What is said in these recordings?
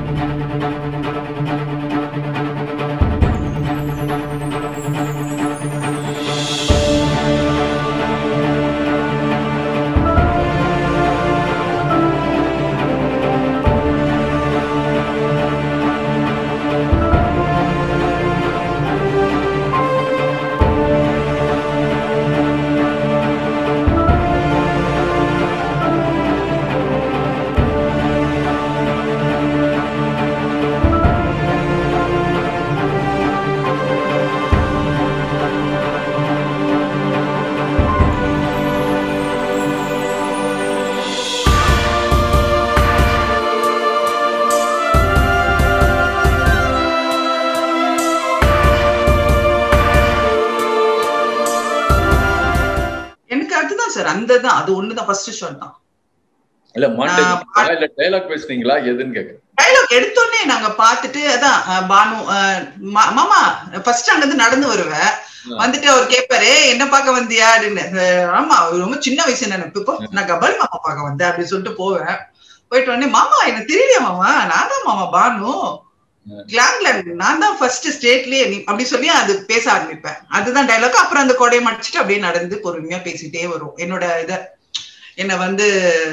எனக்கு அதுதான் சார் அந்த தான் அது ஒண்ணுதான் ஃபர்ஸ்ட் ஷாட் தான் இல்ல மாண்டேஜ் நான் இல்ல டைலாக் பேசுனீங்களா எதுன்னு கேக்குறேன் டைலாக் எடுத்தோடனே நாங்க பார்த்துட்டு அதான் அஹ், பானு அஹ், மா- மாமா ஃபர்ஸ்ட் அங்க இருந்து நடந்து வருவேன் வந்துட்டு அவர் கேட்பாரு என்ன பார்க்க வந்தியா அப்படின்னு அஹ், ஆமா அவர் ரொம்ப சின்ன வயசு நினைப்பு இப்போ நான் கபல் மாமா பார்க்க வந்தேன் அப்படின்னு சொல்லிட்டு போவேன் போயிட்டு உடனே மாமா எனக்கு தெரியலையா மாமா நான் தான் மாமா பானு கிளாங்லேண்ட் நான் தான் ஃபர்ஸ்ட் ஸ்டேட்லயே நீ அப்படி சொல்லி அது பேச ஆரம்பிப்பேன் அதுதான் டைலாக் அப்புறம் அந்த கொடையை மடிச்சிட்டு அப்படியே நடந்து பொறுமையா பேசிட்டே வரும் என்னோட இத என்ன வந்து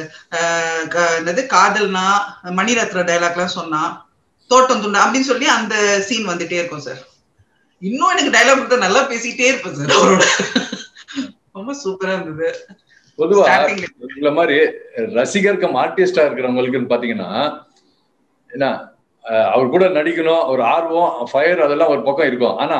ஆஹ் க- என்னது காதல்னா மணிரத்ன டைலாக்லாம் சொன்னா தோட்டம் துண்டா அப்படின்னு சொல்லி அந்த சீன் வந்துட்டே இருக்கும் சார் இன்னும் எனக்கு டைலாக் கொடுத்தா நல்லா பேசிட்டே இருப்பேன் சார் அவரோட ரொம்ப சூப்பரா இருந்தது பொதுவா Starting ல. உங்களை மாதிரி ரசிகர் கம் ஆர்டிஸ்டா இருக்கிறவங்களுக்குன்னு பாத்தீங்கன்னா என்ன அஹ் அவர் கூட நடிக்கணும் ஒரு ஆர்வம் ஃபயர் அதெல்லாம் ஒரு பக்கம் இருக்கும் ஆனா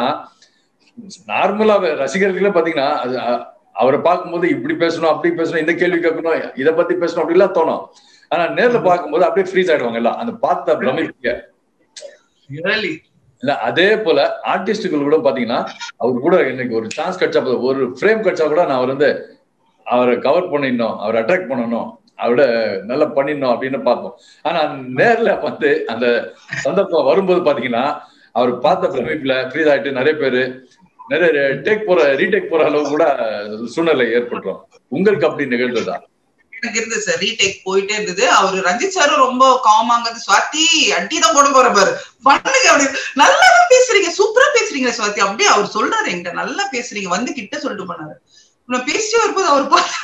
நார்மலா ரசிகர்களே பாத்தீங்கன்னா அது அஹ், அவரை பார்க்கும்போது இப்படி பேசணும் அப்படி பேசணும் இந்த கேள்வி கேட்கணும் இதை பத்தி பேசணும் அப்படிலாம் தோணும் ஆனா நேர்ல பார்க்கும்போது அப்படியே ஃப்ரீஸ் ஆயிடுவாங்க எல்லாம் அந்த பார்த்த பிரமிக்க Really. இல்ல அதே போல ஆர்டிஸ்டுகள் கூட பாத்தீங்கன்னா அவர் கூட எனக்கு ஒரு சான்ஸ் கிடைச்சா போதும், ஒரு ஃப்ரேம் கிடைச்சா கூட நான் அவர் வந்து அவரை கவர் பண்ணிடணும் அவரை அட்ராக்ட் பண்ணணும் அவரோட நல்லா பண்ணிடணும் அப்படின்னு பார்ப்போம் ஆனா நேர்ல வந்து அந்த சந்தர்ப்பம் வரும்போது பாத்தீங்கன்னா அவர் பார்த்த பிரமிப்புல ஃப்ரீஸ் ஆயிட்டு நிறைய பேரு நிறைய டேக் போற ரீடேக் போற அளவு கூட சூழ்நிலை ஏற்பட்டுரும் உங்களுக்கு அப்படி நிகழ்ந்ததா எனக்கு இருந்தது சார் ரீடேக் போயிட்டே இருந்தது அவரு ரஞ்சித் சாரும் ரொம்ப காமாங்கிறது சுவாதி அடி தான் போட போற பாரு பண்ணுங்க அப்படி நல்லா தான் பேசுறீங்க சூப்பரா பேசுறீங்க சுவாதி அப்படியே அவர் சொல்றாரு என்கிட்ட நல்லா பேசுறீங்க வந்து கிட்ட சொல்லிட்டு பண்ணாரு நான் பேசிட்டே வரும்போது அவர் பார்த்து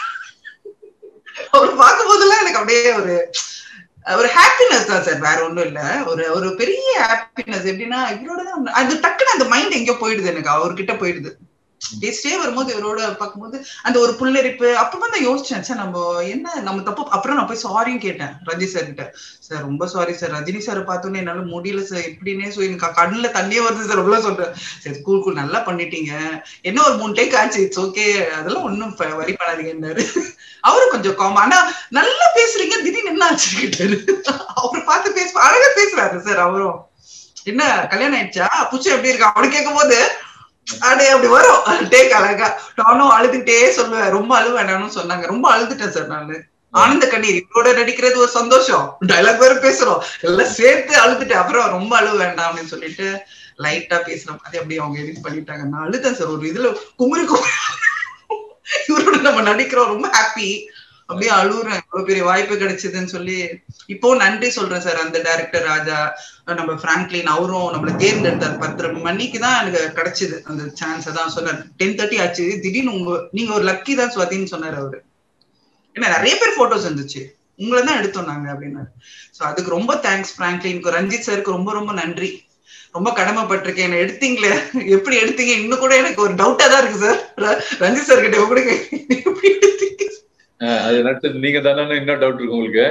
அவர் பார்க்கும் போதெல்லாம் எனக்கு அப்படியே ஒரு ஒரு ஹாப்பினஸ் தான் சார் வேற ஒண்ணும் இல்ல ஒரு ஒரு பெரிய ஹாப்பினஸ் எப்படின்னா இவரோட தான் அது டக்குன்னு அந்த மைண்ட் எங்கேயோ போயிடுது எனக்கு அவர்கிட்ட போயிடுது பேசிட்டே வரும்போது இவரோட பார்க்கும்போது அந்த ஒரு புல்லரிப்பு அப்பதான் நான் யோசிச்சேன் சார் நம்ம என்ன நம்ம தப்பு அப்புறம் நான் போய் சாரியும் கேட்டேன் ரஜினி சார் கிட்ட சார் ரொம்ப சாரி சார் ரஜினி சார் பார்த்தோன்னே என்னால முடியல சார் எப்படின்னே சொல்லி எனக்கு கண்ணுல தண்ணியே வருது சார் ரொம்ப சொல்றேன் சரி கூல் கூல் நல்லா பண்ணிட்டீங்க என்ன ஒரு மூணு டேக் ஆச்சு இட்ஸ் ஓகே அதெல்லாம் ஒன்றும் வரி பண்ணாதீங்கன்னாரு அவரும் கொஞ்சம் காம் ஆனா நல்லா பேசுறீங்க திடீர்னு என்ன ஆச்சு கேட்டாரு அவரை பார்த்து பேச அழகா பேசுறாரு சார் அவரும் என்ன கல்யாணம் ஆயிடுச்சா புச்சு எப்படி இருக்கா அப்படி கேட்கும் போது அப்படியே அப்படி வரும் டேக் அழகா நானும் அழுதுகிட்டே சொல்லுவேன் ரொம்ப அழுவ வேண்டாம்னு சொன்னாங்க ரொம்ப அழுதுட்டேன் சார் நானு ஆனந்த கண்ணீர் இவரோட நடிக்கிறது ஒரு சந்தோஷம் டைலாக் வேற பேசுறோம் எல்லாம் சேர்த்து அழுதுட்டேன் அப்புறம் ரொம்ப அழுவ வேண்டாம் அப்படின்னு சொல்லிட்டு லைட்டா பேசுற மாதிரி அப்படியே அவங்க எடிட் பண்ணிட்டாங்க நான் அழுதேன் சார் ஒரு இதுல குமுறி குமுறி இவரோட நம்ம நடிக்கிறோம் ரொம்ப ஹாப்பி அப்படியே அழுகுறேன் இவ்வளவு பெரிய வாய்ப்பு கிடைச்சதுன்னு சொல்லி இப்போ நன்றி சொல்றேன் சார் அந்த டைரக்டர் ராஜா நம்ம பிராங்க்லின் அவரும் நம்மள தேர்ந்தெடுத்தார் பத்தரை மணிக்கு தான் எனக்கு கிடைச்சது அந்த சான்ஸ் தான் சொன்னார் டென் தேர்ட்டி ஆச்சு திடீர்னு உங்க நீங்க ஒரு லக்கி தான் சுவாதின்னு சொன்னாரு அவரு ஏன்னா நிறைய பேர் போட்டோஸ் இருந்துச்சு உங்களை தான் எடுத்தோம் நாங்க அப்படின்னாரு சோ அதுக்கு ரொம்ப தேங்க்ஸ் பிராங்க்லினுக்கு ரஞ்சித் சாருக்கு ரொம்ப ரொம்ப நன்றி ரொம்ப கடமைப்பட்டிருக்கேன் என்ன எடுத்தீங்களே எப்படி எடுத்தீங்க இன்னும் கூட எனக்கு ஒரு டவுட்டா தான் இருக்கு சார் ரஞ்சித் சார் கிட்ட கூட எப்படி எடுத்தீங்க அது நடிச்சது நீங்க தானே இன்னும் டவுட் இருக்கு உங்களுக்கு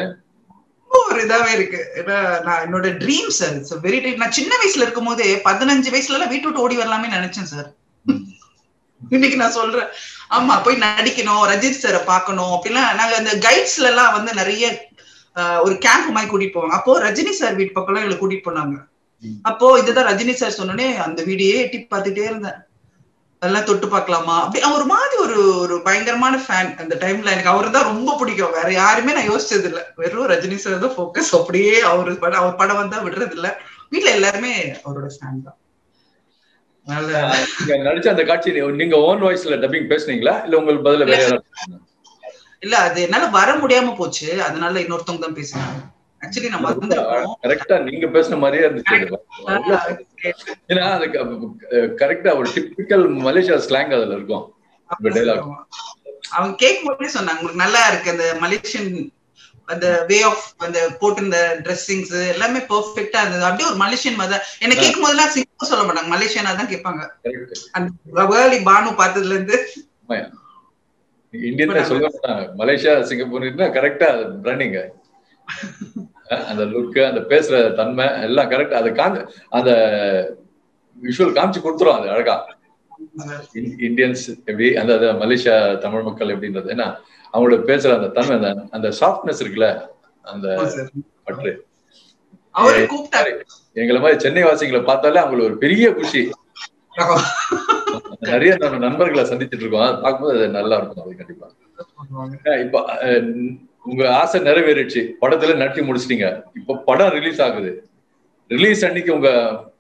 ஒரு இதாவே இருக்கு ஏன்னா நான் என்னோட dream sir it's very dream நான் சின்ன வயசுல இருக்கும் போதே பதினஞ்சு வயசுல எல்லாம் வீட்டு விட்டு ஓடி வரலாமே நினைச்சேன் சார் இன்னைக்கு நான் சொல்றேன் ஆமா போய் நடிக்கணும் ரஜித் சாரை பார்க்கணும் அப்படிலாம் நாங்க அந்த கைட்ஸ்ல எல்லாம் வந்து நிறைய ஒரு கேம்ப் மாதிரி கூட்டிட்டு போவாங்க அப்போ ரஜினி சார் வீட்டு பக்கம் எங்களை கூட்டிட்டு போனாங்க அப்போ இதுதான் ரஜினி சார் சொன்னோடனே அந்த வீடியே எட்டி பார்த்துட்டே இருந்தேன் அதெல்லாம் தொட்டு பார்க்கலாமா அப்படி ஒரு மாதிரி ஒரு ஒரு பயங்கரமான ஃபேன் அந்த டைம்ல எனக்கு அவரு தான் ரொம்ப பிடிக்கும் வேற யாருமே நான் யோசிச்சது இல்ல வெறும் ரஜினி சார் தான் ஃபோக்கஸ் அப்படியே அவரு படம் அவர் படம் வந்தா விடுறது இல்ல வீட்டுல எல்லாருமே அவரோட ஃபேன் தான் நீங்க நடிச்ச அந்த காட்சி நீங்க ஓன் வாய்ஸ்ல டப்பிங் பேசுனீங்களா இல்ல உங்களுக்கு பதில வேற இல்ல அது என்னால வர முடியாம போச்சு அதனால இன்னொருத்தவங்க தான் பேசினாங்க ஆக்சுவலி நம்ம வந்திருக்கோம் கரெக்டா நீங்க பேசுன மாதிரியே இருந்துச்சு ஏன்னா அது கரெக்டா ஒரு டிபிக்கல் மலேசியா ஸ்லாங் அதுல இருக்கும் டைலாக் அவங்க கேட்கும் போதே சொன்னாங்க உங்களுக்கு நல்லா இருக்கு அந்த மலேசியன் அந்த வே ஆஃப் அந்த போட்டிருந்த ட்ரெஸ்ஸிங்ஸ் எல்லாமே பெர்ஃபெக்ட்டா இருந்தது அப்படியே ஒரு மலேசியன் மாதிரி என்ன கேட்கும் போதெல்லாம் சிங்கப்பூர் சொல்ல மாட்டாங்க மலேசியனா தான் கேட்பாங்க அந்த வேர்லி பானு பார்த்ததுல இருந்து இந்தியன் சொல்ல மாட்டாங்க மலேசியா சிங்கப்பூர் கரெக்டா ரன்னிங் அந்த லுக் அந்த பேசுற தன்மை எல்லாம் கரெக்ட் அது காமி அந்த விஷுவல் காமிச்சு கொடுத்துரும் அது அழகா இந்தியன்ஸ் எப்படி அந்த மலேசியா தமிழ் மக்கள் எப்படின்றது ஏன்னா அவங்களோட பேசுற அந்த தன்மை அந்த அந்த சாஃப்ட்னஸ் இருக்குல்ல அந்த பற்று எங்களை மாதிரி சென்னை வாசிகளை பார்த்தாலே அவங்களுக்கு ஒரு பெரிய குஷி நிறைய நம்ம நண்பர்களை சந்திச்சுட்டு இருக்கோம் பார்க்கும்போது அது நல்லா இருக்கும் அது கண்டிப்பா இப்ப உங்க ஆசை நிறைவேறிடுச்சு படத்துல நட்டி முடிச்சிட்டீங்க இப்ப படம் ரிலீஸ் ஆகுது ரிலீஸ் அன்னைக்கு உங்க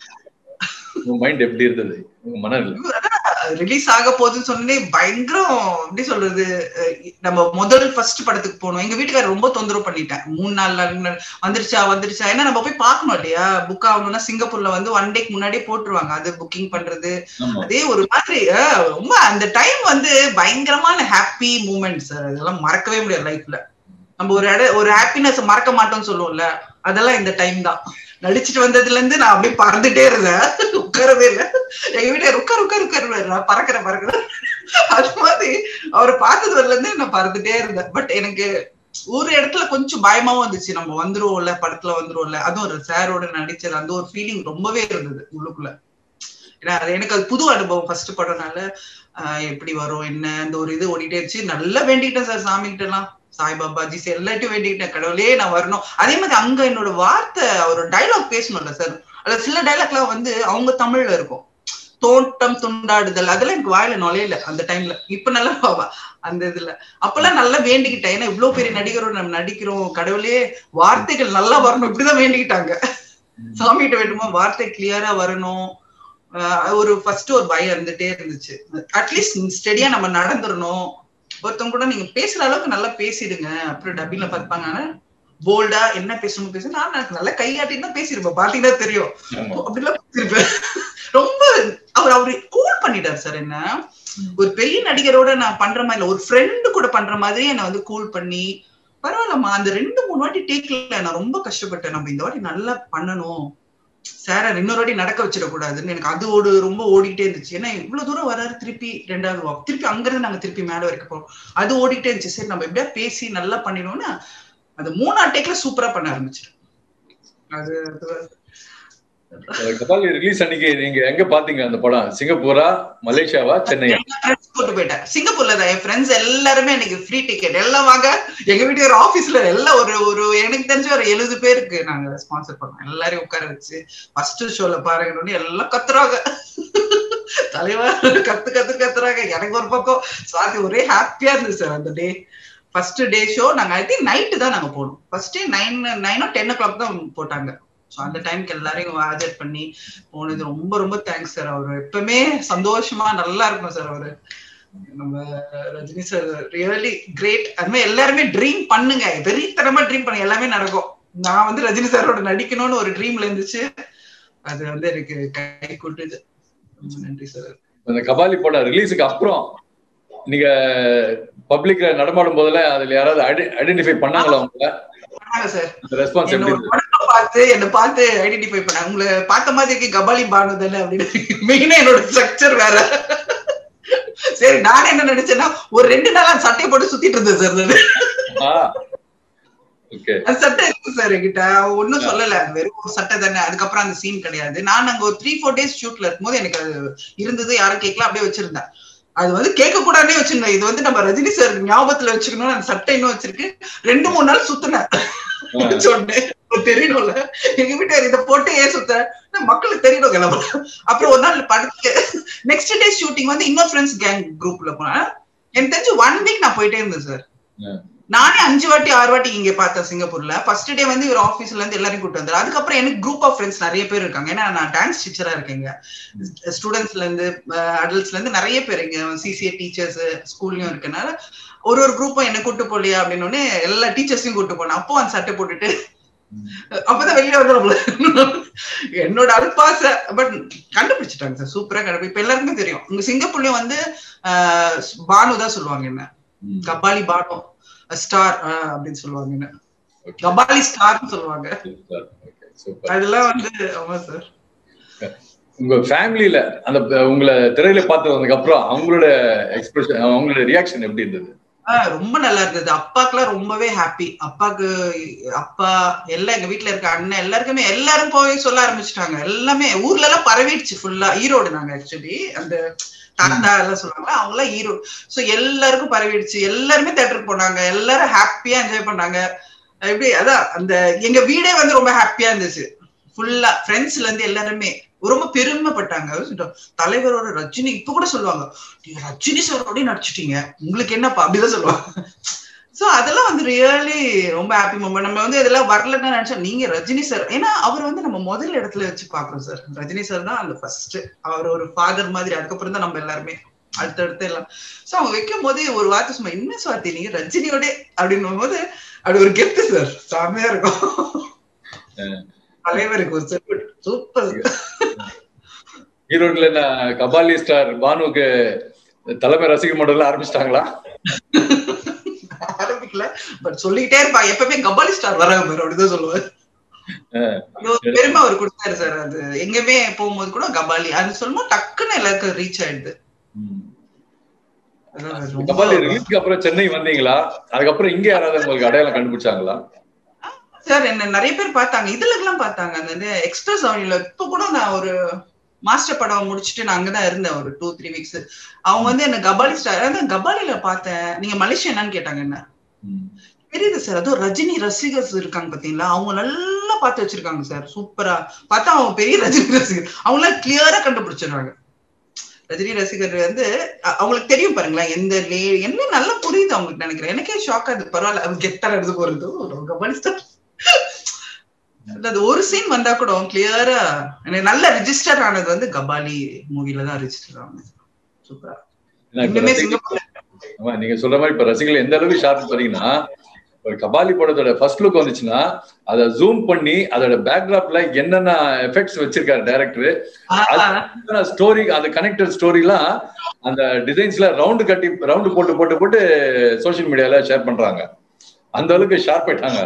உங்க மைண்ட் எப்படி இருந்தது உங்க மனநிலை ரிலீஸ் ஆக போகுதுன்னு சொன்னே பயங்கரம் எப்படி சொல்றது நம்ம முதல் ஃபர்ஸ்ட் படத்துக்கு போனோம் எங்க வீட்டுக்காரர் ரொம்ப தொந்தரவு பண்ணிட்டேன் மூணு நாள் வந்துருச்சா வந்துருச்சா ஏன்னா நம்ம போய் பார்க்கணும் இல்லையா புக் ஆகணும்னா சிங்கப்பூர்ல வந்து ஒன் டேக்கு முன்னாடியே போட்டுருவாங்க அது புக்கிங் பண்றது அதே ஒரு மாதிரி ரொம்ப அந்த டைம் வந்து பயங்கரமான ஹாப்பி மூமெண்ட்ஸ் அதெல்லாம் மறக்கவே முடியாது லைஃப்ல நம்ம ஒரு இட ஒரு ஹாப்பினஸ் மறக்க மாட்டோம்னு சொல்லுவோம்ல அதெல்லாம் இந்த டைம் தான் நடிச்சுட்டு வந்ததுல இருந்து நான் அப்படியே பறந்துட்டே இருந்தேன் உட்காரவே இல்லை எங்க வீட்டுல உட்கார் உட்கார் உட்கார் நான் பறக்கிறேன் பறக்கிறேன் அது மாதிரி அவரை பார்த்ததுல இருந்து நான் பறந்துட்டே இருந்தேன் பட் எனக்கு ஒரு இடத்துல கொஞ்சம் பயமாவும் இருந்துச்சு நம்ம வந்துருவோம்ல படத்துல வந்துருவோம்ல அதுவும் ஒரு சாரோட நடிச்சது அந்த ஒரு ஃபீலிங் ரொம்பவே இருந்தது உள்ளுக்குள்ள ஏன்னா அது எனக்கு அது புது அனுபவம் ஃபர்ஸ்ட் படம்னால எப்படி வரும் என்ன அந்த ஒரு இது ஓடிட்டே இருந்துச்சு நல்லா வேண்டிக்கிட்டேன் சார் சாமி கிட்ட எல்லாம் சாய்பாபா ஜிஸ் எல்லாத்தையும் வேண்டிக்கிட்டேன் கடவுளே நான் வரணும் அதே மாதிரி அங்க என்னோட வார்த்தை அவர் டைலாக் பேசணும்ல சார் அதுல சில டைலாக்லாம் வந்து அவங்க தமிழ்ல இருக்கும் தோட்டம் துண்டாடுதல் அதெல்லாம் எனக்கு வாயில நுழையல அந்த டைம்ல இப்ப நல்லா பாவா அந்த இதுல அப்பெல்லாம் நல்லா வேண்டிக்கிட்டேன் ஏன்னா இவ்வளவு பெரிய நடிகரோட நம்ம நடிக்கிறோம் கடவுளே வார்த்தைகள் நல்லா வரணும் இப்படிதான் வேண்டிக்கிட்டாங்க சாமிகிட்ட வேண்டுமோ வார்த்தை கிளியரா வரணும் ஒரு ஃபர்ஸ்ட் ஒரு பயம் இருந்துட்டே இருந்துச்சு அட்லீஸ்ட் ஸ்டெடியா நம்ம நடந்துடணும் ஒருத்தவங்க கூட நீங்க பேசுற அளவுக்கு நல்லா பேசிடுங்க அப்புறம் டப்பிங்ல பார்ப்பாங்க போல்டா என்ன பேசணும் பேசணும் நான் எனக்கு நல்லா கையாட்டின்னு தான் பேசிருப்பேன் பாத்தீங்கன்னா தெரியும் அப்படிலாம் பேசிருப்பேன் ரொம்ப அவர் அவரு கூல் பண்ணிட்டார் சார் என்ன ஒரு பெரிய நடிகரோட நான் பண்ற மாதிரி ஒரு ஃப்ரெண்டு கூட பண்ற மாதிரி என்ன வந்து கூல் பண்ணி பரவாயில்லம்மா அந்த ரெண்டு மூணு வாட்டி டேக்ல நான் ரொம்ப கஷ்டப்பட்டேன் நம்ம இந்த வாட்டி நல்லா பண்ணணும் சார இன்னொரு வாட்டி நடக்க வச்சிடக்கூடாதுன்னு எனக்கு அது ஓடு ரொம்ப ஓடிக்கிட்டே இருந்துச்சு ஏன்னா இவ்வளவு தூரம் வராரு திருப்பி ரெண்டாவது வாக் திருப்பி அங்கிருந்து நாங்க திருப்பி மேல வரைக்கும் போறோம் அது ஓடிக்கிட்டே இருந்துச்சு சரி நம்ம எப்படியா பேசி நல்லா பண்ணிடுவோம்னா அது மூணா டேக்ல சூப்பரா பண்ண ஆரம்பிச்சிடும் அது கபாலி ரிலீஸ் அன்னைக்கு நீங்க எங்க பாத்தீங்க அந்த படம் சிங்கப்பூரா மலேசியாவா சென்னையா கூட்டு போயிட்டேன் சிங்கப்பூர்ல தான் என் ஃப்ரெண்ட்ஸ் எல்லாருமே எனக்கு ஃப்ரீ டிக்கெட் எல்லாம் வாங்க எங்க வீட்டு ஆபீஸ்ல எல்லாம் ஒரு ஒரு எனக்கு தெரிஞ்ச ஒரு எழுபது பேருக்கு நாங்க ஸ்பான்சர் பண்ணோம் எல்லாரையும் உட்கார வச்சு ஃபர்ஸ்ட் ஷோல பாருங்கன்னு எல்லாம் கத்துறாங்க தலைவர் கத்து கத்து கத்துறாங்க எனக்கு ஒரு பக்கம் சுவாதி ஒரே ஹாப்பியா இருந்துச்சு சார் அந்த டே ஃபர்ஸ்ட் டே ஷோ நாங்க ஐ திங்க் நைட்டு தான் நாங்க போனோம் ஃபர்ஸ்ட் டே நைன் நைனோ டென் ஓ கிளாக் தான் போட்டாங்க ஸோ அந்த டைம்க்கு எல்லாரையும் ஹாஜர் பண்ணி போனது ரொம்ப ரொம்ப தேங்க்ஸ் சார் அவர் எப்பவுமே சந்தோஷமா நல்லா இருக்கும் சார் அவரு நம்ம ரஜினி சார் ரியலி கிரேட் அது மாதிரி எல்லாருமே ட்ரீம் பண்ணுங்க வெறித்தனமா ட்ரீம் பண்ணுங்க எல்லாமே நடக்கும் நான் வந்து ரஜினி சாரோட நடிக்கணும்னு ஒரு ட்ரீம்ல இருந்துச்சு அது வந்து எனக்கு கை கூட்டுது நன்றி சார் அந்த கபாலி படம் ரிலீஸுக்கு அப்புறம் நீங்க பப்ளிக்ல நடமாடும் போதெல்லாம் அதுல யாராவது ஐடென்டிஃபை பண்ணாங்களா உங்களை ரெஸ்பான்ஸ் எப்படி பார்த்து என்ன பார்த்து ஐடென்டிஃபை பண்ண உங்களை பார்த்த மாதிரி இருக்கு கபாலி பானு தானே அப்படின்னு மெயினா என்னோட ஸ்ட்ரக்சர் வேற சரி நான் என்ன நினைச்சேன்னா ஒரு ரெண்டு நாளா சட்டையை போட்டு சுத்திட்டு இருந்தேன் சார் அந்த சட்டை இருக்கு சார் என்கிட்ட ஒன்னும் சொல்லல வெறும் ஒரு சட்டை தானே அதுக்கப்புறம் அந்த சீன் கிடையாது நான் அங்க ஒரு த்ரீ ஃபோர் டேஸ் ஷூட்ல இருக்கும்போது எனக்கு அது இருந்தது யாரும் கேட்கல அப்படியே வச்சிருந்தேன் அது வந்து கேட்க கூடாதே வச்சிருந்தேன் இது வந்து நம்ம ரஜினி சார் ஞாபகத்துல வச்சுக்கணும் அந்த சட்டை இன்னும் வச்சிருக்கு ரெண்டு மூணு நாள் சுத்தினேன் சொன்னேன் தெரியணும்ல எங்க வீட்டுல இதை போட்டு ஏன் சுத்த மக்களுக்கு தெரியணும் கிளம்ப அப்புறம் ஒரு நாள் படத்துக்கு நெக்ஸ்ட் டே ஷூட்டிங் வந்து இன்னொரு ஃப்ரெண்ட்ஸ் கேங் குரூப்ல போனேன் எனக்கு தெரிஞ்சு ஒன் வீக் நான் போயிட்டே இருந்தேன் சார் நானே அஞ்சு வாட்டி ஆறு வாட்டி இங்க பார்த்தேன் சிங்கப்பூர்ல ஃபர்ஸ்ட் டே வந்து இவர் ஆஃபீஸ்ல இருந்து எல்லாரையும் கூட்டு வந்தாரு அதுக்கப்புறம் எனக்கு குரூப் ஆஃப் ஃப்ரெண்ட்ஸ் நிறைய பேர் இருக்காங்க ஏன்னா நான் டான்ஸ் டீச்சரா இருக்கேங்க ஸ்டூடெண்ட்ஸ்ல இருந்து அடல்ட்ஸ்ல இருந்து நிறைய பேர் இங்க சிசிஏ டீச்சர்ஸ் ஸ்கூல்லயும் இருக்கனால ஒரு ஒரு குரூப்பும் என்ன கூட்டு போலியா அப்படின்னு எல்லா டீச்சர்ஸையும் கூட்டு போனேன் அப்போ அந்த சட்டை போட்டுட்டு அப்பதான் வெளியில வந்துடும்ல என்னோட அல்பாசை பட் கண்டுபிடிச்சிட்டாங்க சார் சூப்பரா கண்டுபிடி இப்ப எல்லாருக்குமே தெரியும் உங்க சிங்கப்பூர்லயும் வந்து பானு தான் சொல்லுவாங்க என்ன கபாலி பானு ஸ்டார் அப்படின்னு சொல்லுவாங்க என்ன கபாலி ஸ்டார்னு சொல்லுவாங்க அதெல்லாம் வந்து ஆமா சார் உங்க ஃபேமிலியில அந்த உங்களை திரையில பார்த்து வந்ததுக்கு அப்புறம் அவங்களோட எக்ஸ்பிரஷன் அவங்களோட ரியாக்ஷன் எப்படி இருந்தது ரொம்ப நல்லா இருந்தது அப்பாக்குலாம் ரொம்பவே ஹாப்பி அப்பாக்கு அப்பா எல்லாம் எங்க வீட்டுல இருக்க அண்ணன் எல்லாருக்குமே எல்லாரும் போய் சொல்ல ஆரம்பிச்சிட்டாங்க எல்லாமே ஊர்ல எல்லாம் பரவிடுச்சு ஃபுல்லா ஈரோடு நாங்க ஆக்சுவலி அந்த தாத்தா எல்லாம் சொல்லுவாங்க அவங்க எல்லாம் ஈரோடு சோ எல்லாருக்கும் பரவிடுச்சு எல்லாருமே தேட்டருக்கு போனாங்க எல்லாரும் ஹாப்பியா என்ஜாய் பண்ணாங்க எப்படி அதான் அந்த எங்க வீடே வந்து ரொம்ப ஹாப்பியா இருந்துச்சு ஃபுல்லா ஃப்ரெண்ட்ஸ்ல இருந்து எல்லாருமே ரொம்ப பெருமைப்பட்டாங்க தலைவரோட ரஜினி இப்ப கூட சொல்லுவாங்க நீங்க ரஜினி சாரோடய நடிச்சிட்டீங்க உங்களுக்கு என்னப்பா அப்படிதான் சொல்லுவாங்க சோ அதெல்லாம் வந்து ரியலி ரொம்ப ஹாப்பி மூமெண்ட் நம்ம வந்து இதெல்லாம் வரலன்னு நினைச்சோம் நீங்க ரஜினி சார் ஏன்னா அவர் வந்து நம்ம முதல் இடத்துல வச்சு பாக்குறோம் சார் ரஜினி சார் தான் அந்த ஃபர்ஸ்ட் அவர் ஒரு ஃபாதர் மாதிரி அதுக்கப்புறம் தான் நம்ம எல்லாருமே அடுத்தடுத்து எல்லாம் சோ அவங்க வைக்கும் போது ஒரு வார்த்தை சும்மா என்ன சுவாத்தி நீங்க ரஜினியோட அப்படின்னும் போது அப்படி ஒரு கெப்ட் சார் செம்மையா இருக்கும் தலைவருக்கு ஒரு செல்வட் சூப்பர் ஈரோட்ல என்ன கபாலி ஸ்டார் பானுக்கு தலைமை ரசிகர் மண்டல ஆரம்பிச்சிட்டாங்களா ஆரம்பிக்கல பட் சொல்லிக்கிட்டே இருப்பா எப்பவுமே கபாலி ஸ்டார் வராங்க பாரு அப்படிதான் சொல்லுவாரு பெருமை அவர் கொடுத்தாரு சார் அது எங்கேயுமே போகும்போது கூட கபாலி அது சொல்லும்போது டக்குன்னு எல்லாருக்கும் ரீச் ஆயிடுது கபாலி ரிலீஸ்க்கு அப்புறம் சென்னை வந்தீங்களா அதுக்கப்புறம் இங்க யாராவது உங்களுக்கு அடையாளம் கண்டுபிடிச்சாங்களா சார் என்ன நிறைய பேர் பார்த்தாங்க இதுல எல்லாம் பார்த்தாங்க அந்த எக்ஸ்பிரஸ் அவனில இப்ப கூட நான் ஒரு மாஸ்டர் படம் முடிச்சுட்டு நான் அங்கதான் இருந்தேன் ஒரு டூ த்ரீ வீக்ஸ் அவங்க வந்து என்ன கபாலி ஸ்டார் அதான் கபாலில பார்த்தேன் நீங்க மலேசியா என்னன்னு கேட்டாங்க என்ன தெரியுது சார் அதுவும் ரஜினி ரசிகர்ஸ் இருக்காங்க பாத்தீங்களா அவங்க நல்லா பார்த்து வச்சிருக்காங்க சார் சூப்பரா பார்த்தா அவங்க பெரிய ரஜினி ரசிகர் அவங்க எல்லாம் கிளியரா கண்டுபிடிச்சிடுறாங்க ரஜினி ரசிகர் வந்து அவங்களுக்கு தெரியும் பாருங்களேன் எந்த லே என்ன நல்லா புரியுது அவங்களுக்கு நினைக்கிறேன் எனக்கே ஷாக் ஆகுது பரவாயில்ல அவங்க கெட்டா எடுத்து போறது கபாலி ஸ்டார் அது ஒரு சீன் வந்தா கூட கிளியரா எனக்கு நல்ல ரிஜிஸ்டர் ஆனது வந்து கபாலி மூவில தான் ரிஜிஸ்டர் ஆனது சூப்பரா இன்னுமே சிங்கப்பூர் நீங்க சொல்ற மாதிரி இப்ப ரசிகர்கள் எந்த அளவுக்கு ஷார்ப் பண்ணீங்கன்னா ஒரு கபாலி படத்தோட ஃபர்ஸ்ட் லுக் வந்துச்சுன்னா அதை ஜூம் பண்ணி அதோட பேக்ராப்ல என்னென்ன எஃபெக்ட்ஸ் வச்சிருக்காரு டைரக்டர் ஸ்டோரி அந்த கனெக்டட் ஸ்டோரி எல்லாம் அந்த டிசைன்ஸ்ல ரவுண்டு கட்டி ரவுண்டு போட்டு போட்டு போட்டு சோசியல் மீடியால ஷேர் பண்றாங்க அந்த அளவுக்கு ஷார்ப் ஆயிட்டாங்க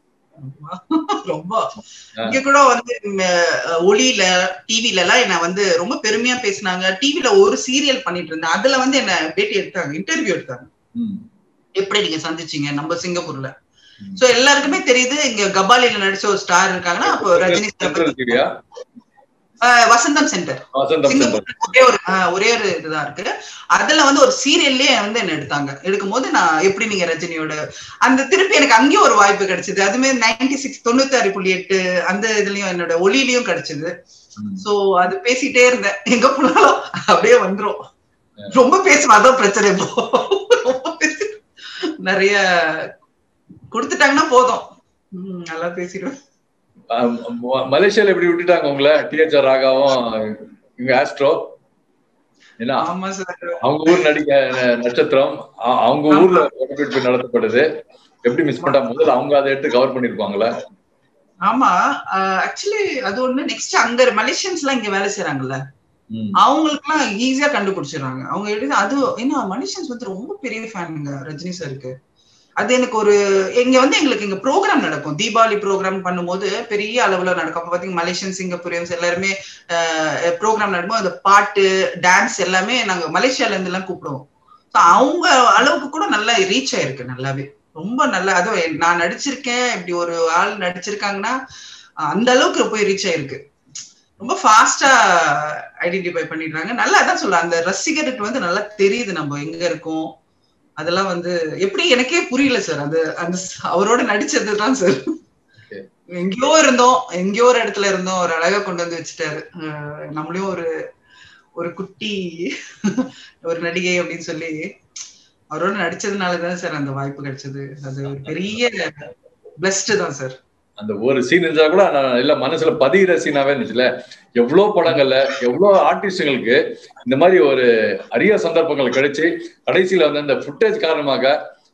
ரொம்ப இங்க கூட வந்து ஒளியில டிவில எல்லாம் என்ன வந்து ரொம்ப பெருமையா பேசினாங்க டிவில ஒரு சீரியல் பண்ணிட்டு இருந்தேன் அதுல வந்து என்ன பேட்டி எடுத்தாங்க இன்டர்வியூ எடுத்தாங்க எப்படி நீங்க சந்திச்சீங்க நம்ம சிங்கப்பூர்ல சோ எல்லாருக்குமே தெரியுது இங்க கபாலில நடிச்ச ஒரு ஸ்டார் இருக்காங்கன்னா அப்போ ரஜினி சார் வசந்தம் சென்டர் ஒரே ஒரு ஒரே ஒரு இதுதான் இருக்கு அதுல வந்து ஒரு சீரியல்லயே வந்து என்ன எடுத்தாங்க எடுக்கும் போது நான் எப்படி நீங்க ரஜினியோட அந்த திருப்பி எனக்கு அங்கேயும் ஒரு வாய்ப்பு கிடைச்சது அதுமே நைன்டி சிக்ஸ் தொண்ணூத்தி ஆறு புள்ளி எட்டு அந்த இதுலயும் என்னோட ஒளியிலயும் கிடைச்சது சோ அது பேசிட்டே இருந்தேன் எங்க போனாலும் அப்படியே வந்துரும் ரொம்ப பேசுவேன் அதான் பிரச்சனை இப்போ ரொம்ப பேசி நிறைய கொடுத்துட்டாங்கன்னா போதும் நல்லா பேசிடுவேன் மலேசியால எப்படி விட்டுட்டாங்க உங்களை டிஹெச்ஆர் ராகாவும் இங்க ஆஸ்ட்ரோ ஏன்னா அவங்க ஊர் நடிக்க நட்சத்திரம் அவங்க ஊர்ல ஒலிம்பிக் நடத்தப்படுது எப்படி மிஸ் பண்ணா முதல்ல அவங்க அதை எடுத்து கவர் பண்ணிருப்பாங்களா ஆமா ஆக்சுவலி அது ஒண்ணு நெக்ஸ்ட் அங்க மலேசியன்ஸ் எல்லாம் இங்க வேலை செய்யறாங்கல்ல அவங்களுக்கு எல்லாம் ஈஸியா கண்டுபிடிச்சிடறாங்க அவங்க எடுத்து அது ஏன்னா மலேசியன்ஸ் வந்து ரொம்ப பெரிய ஃபேனுங்க ரஜினி சாருக்கு அது எனக்கு ஒரு இங்க வந்து எங்களுக்கு இங்க ப்ரோக்ராம் நடக்கும் தீபாவளி ப்ரோக்ராம் பண்ணும்போது பெரிய அளவுல நடக்கும் அப்ப பாத்தீங்க மலேசியன் சிங்கப்பூரியன்ஸ் எல்லாருமே ப்ரோக்ராம் நடக்கும்போது அந்த பாட்டு டான்ஸ் எல்லாமே நாங்க மலேசியால இருந்து எல்லாம் கூப்பிடுவோம் அவங்க அளவுக்கு கூட நல்லா ரீச் ஆயிருக்கு நல்லாவே ரொம்ப நல்லா அதுவும் நான் நடிச்சிருக்கேன் இப்படி ஒரு ஆள் நடிச்சிருக்காங்கன்னா அந்த அளவுக்கு போய் ரீச் ஆயிருக்கு ரொம்ப ஃபாஸ்டா ஐடென்டிஃபை பண்ணிடுறாங்க நல்லா அதான் சொல்ல அந்த ரசிகருக்கு வந்து நல்லா தெரியுது நம்ம எங்க இருக்கோம் அதெல்லாம் வந்து எப்படி எனக்கே புரியல சார் அது அந்த அவரோட நடிச்சதுதான் சார் எங்கேயோ இருந்தோம் எங்கேயோ ஒரு இடத்துல இருந்தோம் ஒரு அழகா கொண்டு வந்து வச்சுட்டாரு நம்மளையும் ஒரு ஒரு குட்டி ஒரு நடிகை அப்படின்னு சொல்லி அவரோட நடிச்சதுனாலதான் சார் அந்த வாய்ப்பு கிடைச்சது அது ஒரு பெரிய பிளஸ்ட் தான் சார் அந்த ஒரு சீன் இருந்தா கூட இல்ல மனசுல பதிகிற சீனாவே இருந்துச்சுல எவ்வளவு படங்கள்ல எவ்வளவு ஆர்டிஸ்டுங்களுக்கு இந்த மாதிரி ஒரு அரிய சந்தர்ப்பங்கள் கிடைச்சு கடைசியில வந்து அந்த ஃபுட்டேஜ் காரணமாக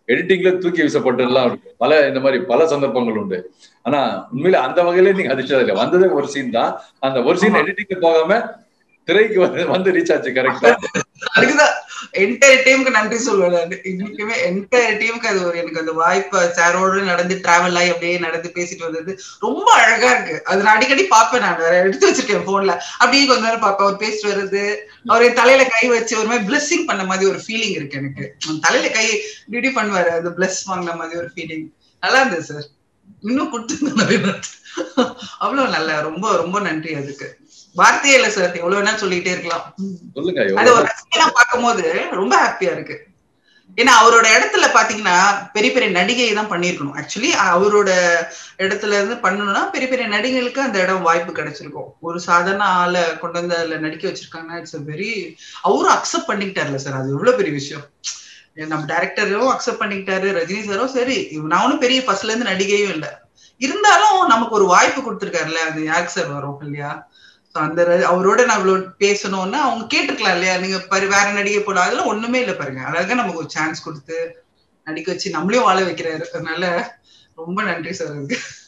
எடிட்டிங்ல தூக்கி வீசப்பட்டதெல்லாம் இருக்கு பல இந்த மாதிரி பல சந்தர்ப்பங்கள் உண்டு ஆனா உண்மையில அந்த வகையில நீங்க அதிர்ஷ்டம் இல்லை வந்ததே ஒரு சீன் தான் அந்த ஒரு சீன் எடிட்டிங் போகாம திரைக்கு வந்து வந்து ரீச் ஆச்சு கரெக்டா அதுக்குதான் என்டையர் டீமுக்கு நன்றி சொல்லுவேன் நான் இன்னைக்குமே என்டையர் டீமுக்கு அது ஒரு எனக்கு அந்த வாய்ப்பு சாரோட நடந்து டிராவல் ஆகி அப்படியே நடந்து பேசிட்டு வந்தது ரொம்ப அழகா இருக்கு அது நான் அடிக்கடி பார்ப்பேன் நான் வேற எடுத்து வச்சிருக்கேன் போன்ல அப்படியே கொஞ்ச நேரம் பார்ப்பேன் அவர் பேசிட்டு வர்றது அவர் என் தலையில கை வச்சு ஒரு மாதிரி பிளஸ்ஸிங் பண்ண மாதிரி ஒரு ஃபீலிங் இருக்கு எனக்கு தலையில கை டியூட்டி பண்ணுவாரு அது பிளஸ் வாங்கின மாதிரி ஒரு ஃபீலிங் நல்லா இருந்தது சார் இன்னும் கொடுத்துருந்தேன் அவ்வளவு நல்ல ரொம்ப ரொம்ப நன்றி அதுக்கு வார்த்தையே இல்ல சார் எவ்வளவு வேணா சொல்லிட்டே இருக்கலாம் சொல்லுங்க அது ஒரு ரசிகனா பார்க்கும்போது ரொம்ப ஹாப்பியா இருக்கு ஏன்னா அவரோட இடத்துல பாத்தீங்கன்னா பெரிய பெரிய நடிகை தான் பண்ணிருக்கணும் ஆக்சுவலி அவரோட இடத்துல இருந்து பண்ணணும்னா பெரிய பெரிய நடிகைகளுக்கு அந்த இடம் வாய்ப்பு கிடைச்சிருக்கும் ஒரு சாதாரண ஆளை கொண்டு வந்து அதுல நடிக்க வச்சிருக்காங்கன்னா இட்ஸ் வெரி அவரும் அக்செப்ட் பண்ணிக்கிட்டார்ல சார் அது எவ்வளவு பெரிய விஷயம் நம்ம டேரக்டரும் அக்செப்ட் பண்ணிக்கிட்டாரு ரஜினி சாரும் சரி நானும் பெரிய ஃபர்ஸ்ட்ல இருந்து நடிகையும் இல்லை இருந்தாலும் நமக்கு ஒரு வாய்ப்பு கொடுத்துருக்காருல்ல அது யாருக்கு சார் வரும் இல்லையா அந்த அவரோட நான் இவ்வளவு பேசணும்னா அவங்க கேட்டிருக்கலாம் இல்லையா நீங்க பாரு வேற நடிகை போல அதெல்லாம் ஒண்ணுமே இல்லை பாருங்க அழகா நமக்கு ஒரு சான்ஸ் கொடுத்து நடிக்க வச்சு நம்மளையும் வாழ வைக்கிறாரு அதனால ரொம்ப நன்றி சார் அதுக்கு